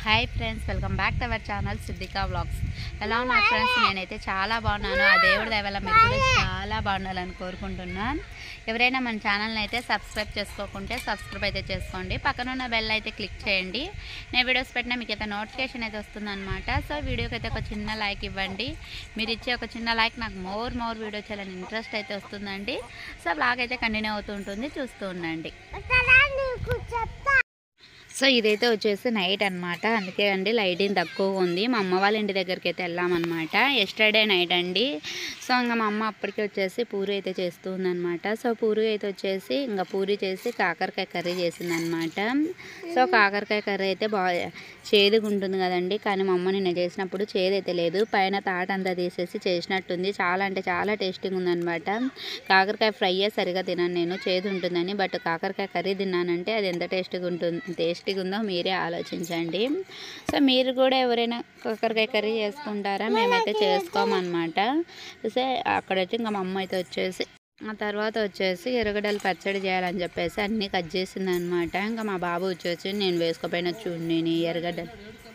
Hi friends welcome back to our channel Siddhika vlogs ఎలా ఉన్నారు friends నేనైతే చాలా బాగున్నాను ఆ దేవుడి దయ వల్ల మీరు కూడా చాలా బాగుండాలని కోరుకుంటున్నాను ఎవరైనా మన ఛానల్ని అయితే సబ్స్క్రైబ్ చేసుకోకుంటే సబ్స్క్రైబ్ అయితే చేసుకోండి పక్కన ఉన్న బెల్ అయితే క్లిక్ చేయండి నేను వీడియోస్ పెట్టినా మీకు అయితే నోటిఫికేషన్ అయితే వస్తుందన్నమాట సో వీడియోకి అయితే ఒక చిన్న లైక్ ఇవ్వండి మీరు ఇచ్చే ఒక చిన్న లైక్ నాకు మోర్ మోర్ వీడియో చేయాలని ఇంట్రెస్ట్ అయితే వస్తుందండి సో బ్లాగ్ అయితే కంటిన్యూ అవుతూ ఉంటుంది చూస్తూ ఉండండి సో ఇదైతే వచ్చేసి నైట్ అన్నమాట అందుకే అండి లైటింగ్ తక్కువ ఉంది మా అమ్మ వాళ్ళ ఇంటి దగ్గరికి అయితే వెళ్ళామన్నమాట ఎస్టర్డే నైట్ అండి సో ఇంకా మా అమ్మ అప్పటికి వచ్చేసి పూరి అయితే చేస్తుందన్నమాట సో పూరి అయితే వచ్చేసి ఇంకా పూరి చేసి కాకరకాయ కర్రీ చేసిందనమాట సో కాకరకాయ కర్రీ అయితే బాగా చేదుగా ఉంటుంది కదండి కానీ మా అమ్మ నిన్న చేసినప్పుడు చేదైతే లేదు పైన తాట అంతా తీసేసి చేసినట్టుంది చాలా అంటే చాలా టేస్టీగా ఉందన్నమాట కాకరకాయ ఫ్రై సరిగా తినను నేను చేదు ఉంటుందని బట్ కాకరకాయ కర్రీ తిన్నానంటే అది ఎంత టేస్టీగా ఉంటుంది టేస్టీగా ఉందో మీరే ఆలోచించండి సో మీరు కూడా ఎవరైనా కాకరకాయ కర్రీ చేసుకుంటారా మేమైతే చేసుకోమన్నమాట సో అక్కడ వచ్చి ఇంకా మా అమ్మ అయితే వచ్చేసి ఆ తర్వాత వచ్చేసి ఎర్రగడ్డలు పచ్చడి చేయాలని చెప్పేసి అన్నీ కట్ చేసింది అనమాట ఇంకా మా బాబు వచ్చేసి నేను వేసుకోపోయిన చూడండి ఎర్రగడ్డలు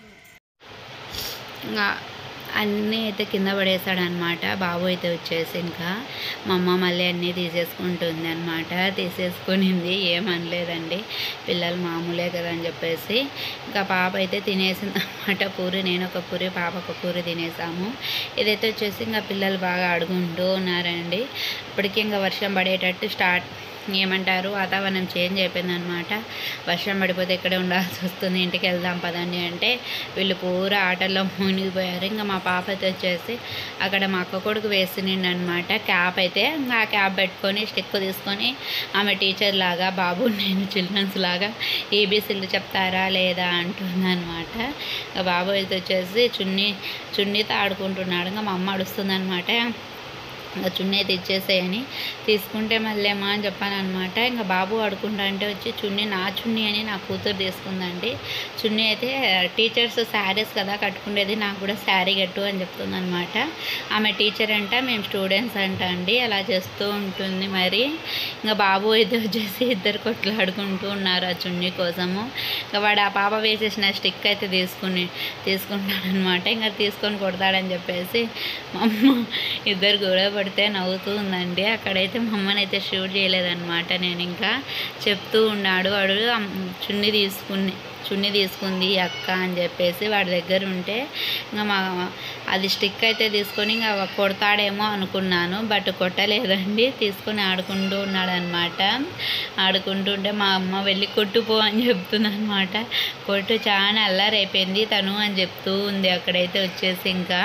ఇంకా అన్నీ అయితే కింద పడేసాడు అనమాట బాబు అయితే వచ్చేసి ఇంకా మా అమ్మ మళ్ళీ అన్నీ తీసేసుకుంటుంది అనమాట తీసేసుకునింది ఏమనలేదండి పిల్లలు మామూలే కదా అని చెప్పేసి ఇంకా పాప అయితే తినేసింది అనమాట పూరి నేను ఒక పూరి పాప ఒక పూరి తినేసాము ఇదైతే వచ్చేసి ఇంకా పిల్లలు బాగా ఆడుకుంటూ ఉన్నారండి ఇప్పటికీ ఇంకా వర్షం పడేటట్టు స్టార్ట్ ఏమంటారు వాతావరణం చేంజ్ అయిపోయింది అనమాట వర్షం పడిపోతే ఇక్కడే ఉండాల్సి వస్తుంది ఇంటికి వెళ్దాం పదండి అంటే వీళ్ళు పూర ఆటల్లో మునిగిపోయారు ఇంకా మా పాప అయితే వచ్చేసి అక్కడ మా అక్క కొడుకు వేసిండు అనమాట క్యాప్ అయితే ఇంకా ఆ క్యాప్ పెట్టుకొని స్టిక్ తీసుకొని ఆమె టీచర్ లాగా బాబు నేను చిల్డ్రన్స్ లాగా ఏబీసీలు చెప్తారా లేదా అంటుందన్నమాట ఇంకా బాబు అయితే వచ్చేసి చున్నీ చున్నీతో ఆడుకుంటున్నాడు ఇంకా మా అమ్మ అడుస్తుందన్నమాట ఇంకా చున్నీ అయితే ఇచ్చేసేయని తీసుకుంటే మళ్ళేమో అని చెప్పాను అనమాట ఇంకా బాబు ఆడుకుంటా అంటే వచ్చి చున్నీ నా చున్నీ అని నా కూతురు తీసుకుందండి చున్నీ అయితే టీచర్స్ శారీస్ కదా కట్టుకునేది నాకు కూడా శారీ కట్టు అని చెప్తుంది అనమాట ఆమె టీచర్ అంట మేము స్టూడెంట్స్ అంట అండి అలా చేస్తూ ఉంటుంది మరి ఇంకా బాబు అయితే వచ్చేసి ఇద్దరు కొట్లాడుకుంటూ ఉన్నారు ఆ చున్నీ కోసము ఇంకా వాడు ఆ పాప వేసేసిన స్టిక్ అయితే తీసుకుని తీసుకుంటాడనమాట ఇంకా తీసుకొని కొడతాడని చెప్పేసి మా అమ్మ ఇద్దరు గొడవ పడితే నవ్వుతూ ఉందండి అక్కడైతే మా అమ్మని అయితే షూట్ చేయలేదన్నమాట నేను ఇంకా చెప్తూ ఉన్నాడు వాడు అమ్- చున్నీ తీసుకుని చున్నీ తీసుకుంది ఈ అక్క అని చెప్పేసి వాడి దగ్గర ఉంటే ఇంకా మా అది స్టిక్ అయితే తీసుకొని ఇంకా కొడతాడేమో అనుకున్నాను బట్ కొట్టలేదండి తీసుకొని ఆడుకుంటూ ఉన్నాడు అనమాట ఆడుకుంటుంటే మా అమ్మ వెళ్ళి కొట్టుపో అని చెప్తుంది అనమాట కొట్టు చాలా అల్లరైపోయింది తను అని చెప్తూ ఉంది అక్కడైతే వచ్చేసి ఇంకా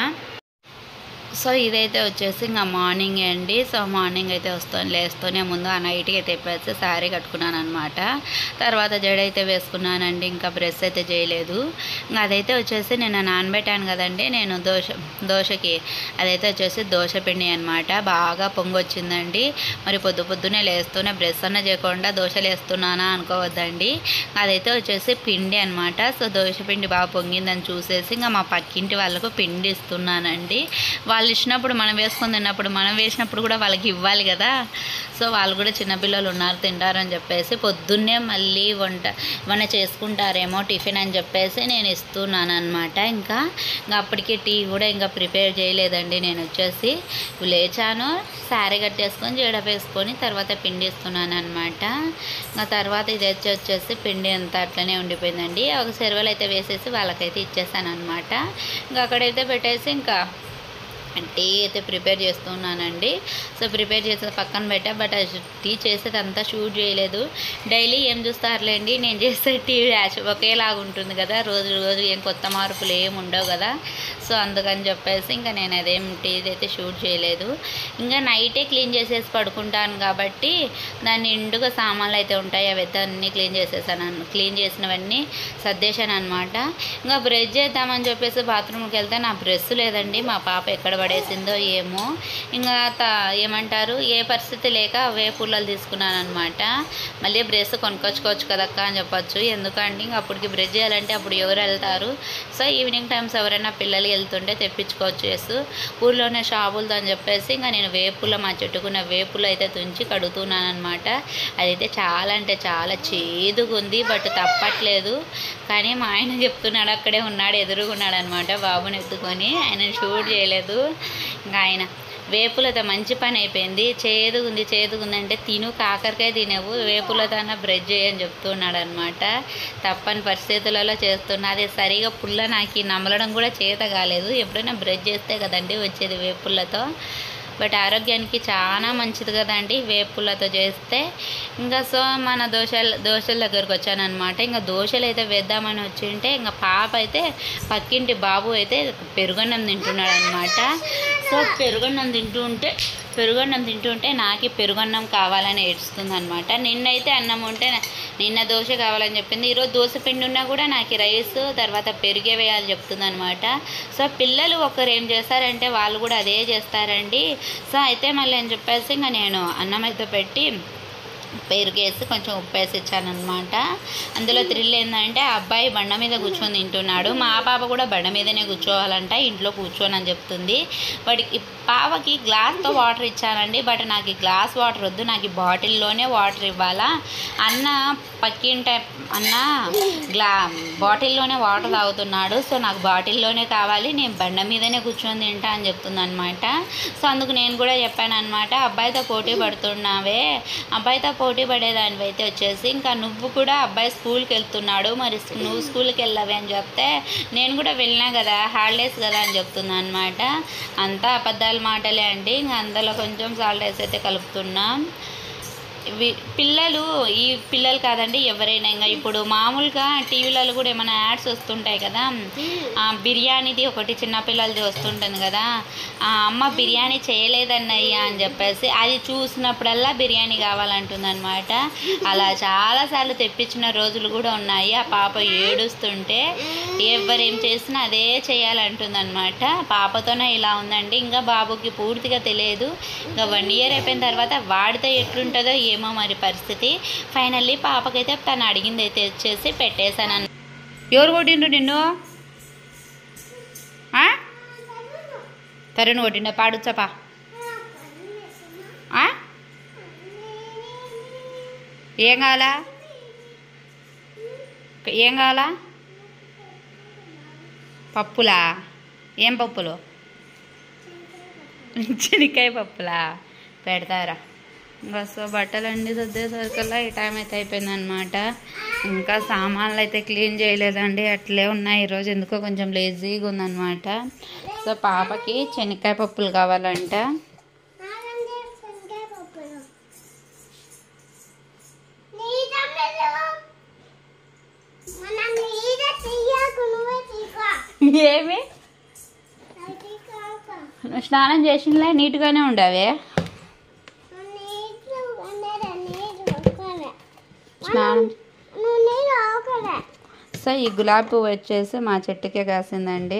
సో ఇదైతే వచ్చేసి ఇంకా మార్నింగ్ అండి సో మార్నింగ్ అయితే వస్తాను లేస్తూనే ముందు ఆ నైట్కి అయితే ఇప్పేసి శారీ కట్టుకున్నాను అనమాట తర్వాత జడ అయితే వేసుకున్నానండి ఇంకా బ్రష్ అయితే చేయలేదు ఇంకా అదైతే వచ్చేసి నేను నానబెట్టాను కదండి నేను దోశ దోశకి అదైతే వచ్చేసి దోశ పిండి అనమాట బాగా పొంగి వచ్చిందండి మరి పొద్దు పొద్దునే లేస్తూనే బ్రష్ అన్న చేయకుండా దోశలు వేస్తున్నానా అనుకోవద్దండి అదైతే వచ్చేసి పిండి అనమాట సో దోశ పిండి బాగా పొంగిందని చూసేసి ఇంకా మా పక్కింటి వాళ్ళకు పిండి ఇస్తున్నానండి వాళ్ళు ఇచ్చినప్పుడు మనం వేసుకొని తిన్నప్పుడు మనం వేసినప్పుడు కూడా వాళ్ళకి ఇవ్వాలి కదా సో వాళ్ళు కూడా చిన్నపిల్లలు ఉన్నారు తింటారని చెప్పేసి పొద్దున్నే మళ్ళీ వంట ఏమైనా చేసుకుంటారేమో టిఫిన్ అని చెప్పేసి నేను ఇస్తున్నాను అనమాట ఇంకా ఇంకా అప్పటికి టీ కూడా ఇంకా ప్రిపేర్ చేయలేదండి నేను వచ్చేసి లేచాను శారీ కట్టేసుకొని జడ వేసుకొని తర్వాత పిండి ఇస్తున్నాను అనమాట ఇంకా తర్వాత ఇది వచ్చి వచ్చేసి పిండి అంతా అట్లనే ఉండిపోయిందండి ఒక సెరవలు అయితే వేసేసి వాళ్ళకైతే ఇచ్చేసాను అనమాట ఇంకా అక్కడైతే పెట్టేసి ఇంకా టీ అయితే ప్రిపేర్ చేస్తున్నానండి సో ప్రిపేర్ చేసేది పక్కన పెట్టా బట్ అది టీ చేసేది అంతా షూట్ చేయలేదు డైలీ ఏం చూస్తారులేండి నేను చేసే టీ యాచ్ ఒకేలాగా ఉంటుంది కదా రోజు రోజు ఏం కొత్త మార్పులు ఏం ఉండవు కదా సో అందుకని చెప్పేసి ఇంకా నేను అదేం టీ అయితే షూట్ చేయలేదు ఇంకా నైటే క్లీన్ చేసేసి పడుకుంటాను కాబట్టి దాన్ని నిండుగా సామాన్లు అయితే ఉంటాయి అవి అయితే అన్నీ క్లీన్ చేసేసాను అన్న- క్లీన్ చేసినవన్నీ సర్దేశాను అనమాట ఇంకా బ్రష్ చేద్దామని చెప్పేసి బాత్రూమ్కి వెళ్తే నా బ్రష్ లేదండి మా పాప ఎక్కడ పడేసిందో ఏమో ఇంకా త ఏమంటారు ఏ పరిస్థితి లేక అవే పుల్లలు తీసుకున్నాను అనమాట మళ్ళీ బ్రష్ కొనుక్కొచ్చుకోవచ్చు కదక్క అని చెప్పొచ్చు ఎందుకంటే ఇంక అప్పటికి బ్రష్ చేయాలంటే అప్పుడు ఎవరు వెళ్తారు సో ఈవినింగ్ టైమ్స్ ఎవరైనా పిల్లలు వెళ్తుంటే తెప్పించుకోవచ్చు చేస్తూ ఊర్లోనే షాపులతో అని చెప్పేసి ఇంకా నేను వేపుల మా చెట్టుకున్న వేపులు అయితే తుంచి కడుగుతున్నాను అనమాట అదైతే చాలా అంటే చాలా చేదుగా ఉంది బట్ తప్పట్లేదు కానీ మా ఆయన చెప్తున్నాడు అక్కడే ఉన్నాడు ఎదురుగున్నాడు అనమాట బాబుని ఎత్తుకొని ఆయన షూట్ చేయలేదు ఇంకా ఆయన వేపులతో మంచి పని అయిపోయింది చేదుగుంది చేదుగుంది అంటే తిను కాకరకాయ తినేవు వేపులతో అన్న బ్రెడ్ చేయని చెప్తున్నాడు అనమాట తప్పని పరిస్థితులలో చేస్తున్నా అది సరిగా పుల్ల నాకు నమలడం కూడా చేత కాలేదు ఎప్పుడైనా బ్రెడ్ చేస్తే కదండి వచ్చేది వేపులతో బట్ ఆరోగ్యానికి చాలా మంచిది కదండి వేపులతో చేస్తే ఇంకా సో మన దోశల దోశల దగ్గరకు వచ్చానమాట ఇంకా దోశలు అయితే వేద్దామని వచ్చింటే ఇంకా పాప అయితే పక్కింటి బాబు అయితే పెరుగన్నం తింటున్నాడు అనమాట సో పెరుగన్నం తింటూ ఉంటే పెరుగన్నం తింటుంటే నాకు పెరుగన్నం కావాలని ఏడుస్తుంది అనమాట నిన్నైతే అన్నం ఉంటే నా- నిన్న దోశ కావాలని చెప్పింది ఈరోజు దోశ పిండి ఉన్నా కూడా నాకు రైస్ తర్వాత పెరిగే వేయాలని చెప్తుంది అనమాట సో పిల్లలు ఒకరు ఏం చేస్తారంటే వాళ్ళు కూడా అదే చేస్తారండి సో అయితే మళ్ళీ అని చెప్పేసి ఇంకా నేను అన్నం అయితే పెట్టి పెరుగేసి కొంచెం ఉప్పు వేసి ఇచ్చానమాట అందులో థ్రిల్ ఏంటంటే ఆ అబ్బాయి బండ మీద కూర్చొని తింటున్నాడు మా పాప కూడా బండ మీదనే కూర్చోవాలంట ఇంట్లో కూర్చోని అని చెప్తుంది బట్ ఈ పాపకి గ్లాస్తో వాటర్ ఇచ్చానండి బట్ నాకు ఈ గ్లాస్ వాటర్ వద్దు నాకు ఈ బాటిల్లోనే వాటర్ ఇవ్వాలా అన్న పక్కింట అన్న గ్లా బాటిల్లోనే వాటర్ తాగుతున్నాడు సో నాకు బాటిల్లోనే కావాలి నేను బండ మీదనే కూర్చొని తింటా అని చెప్తుంది అనమాట సో అందుకు నేను కూడా చెప్పాను అనమాట అబ్బాయితో పోటీ పడుతున్నావే అబ్బాయితో పోటీ పడేదానివి అయితే వచ్చేసి ఇంకా నువ్వు కూడా అబ్బాయి స్కూల్కి వెళ్తున్నాడు మరి స్కూ- నువ్వు స్కూల్కి వెళ్ళావే అని చెప్తే నేను కూడా వెళ్ళినా కదా హాలిడేస్ కదా అని చెప్తుంది అనమాట అంతా అబద్ధాల మాటలే అండి ఇంకా అందులో కొంచెం సాల్ట్ వేసి అయితే కలుపుతున్నాం ఇవి పిల్లలు ఈ పిల్లలు కాదండి ఎవరైనా ఇంకా ఇప్పుడు మామూలుగా టీవీలలో కూడా ఏమైనా యాడ్స్ వస్తుంటాయి కదా ఆ బిర్యానీది ఒకటి చిన్న పిల్లలది వస్తుంటుంది కదా ఆ అమ్మ బిర్యానీ చేయలేదన్నయ్య అని చెప్పేసి అది చూసినప్పుడల్లా బిర్యానీ కావాలంటుంది అనమాట అలా చాలాసార్లు తెప్పించిన రోజులు కూడా ఉన్నాయి ఆ పాప ఏడుస్తుంటే ఎవరేం చేసినా అదే చేయాలంటుంది అనమాట పాపతోనే ఇలా ఉందండి ఇంకా బాబుకి పూర్తిగా తెలియదు ఇంకా వన్ ఇయర్ అయిపోయిన తర్వాత వాడితే ఎట్లుంటుందో ఏమో మరి పరిస్థితి ఫైనల్లీ పాపకైతే తను అడిగింది అయితే వచ్చేసి పెట్టేశాను ఎవరు కొట్టిండు నిన్ను ఆ? తరుణ్ కొట్టిండ పాడుచ్చపా ఆ? ఏం కావాలా ఏం కావాలా పప్పులా ఏం పప్పులు చెనిక్కాయ పప్పులా పెడతారా ఇంకా సో బట్టలు అన్నీ సర్దేసరికల్లా ఈ టైం అయితే అయిపోయిందనమాట ఇంకా సామాన్లు అయితే క్లీన్ చేయలేదండి అట్లే ఉన్నాయి ఈరోజు ఎందుకో కొంచెం లేజీగా ఉందన్నమాట సో పాపకి శనక్కాయ పప్పులు కావాలంట ఏమి నువ్వు స్నానం చేసినలే నీట్గానే ఉండవే స్నానం సో ఈ గులాబీ పువ్వు వచ్చేసి మా చెట్టుకే కాసిందండి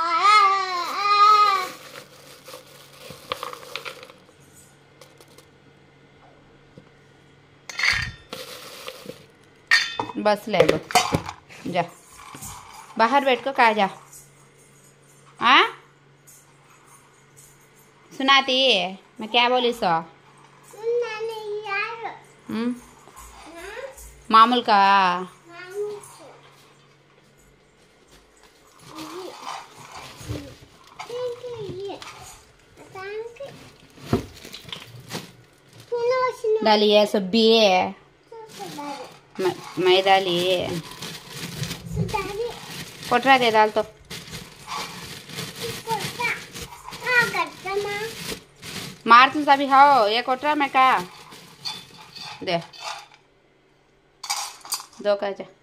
बस ले लो जा बाहर बैठ कर कहा जा हाँ सुनाती मैं क्या बोली सो हम्म? मामूल का डालिए सब्जी मै- मैदा लिए कोटरा दे दाल तो मार तुम सभी हो ये कोटरा में का दे दो का जा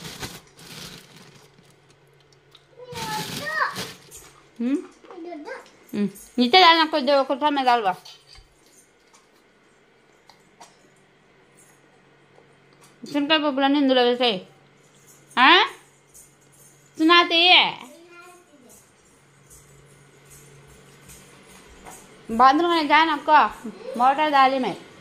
हम्म हम्म नीचे डालना कुछ दो कोटरा में डाल बा శనకాయ పప్పులన్నీ ఇందులో వేసాయి సునాతి बाथरूम में जाए ना आपको मोटर डाली में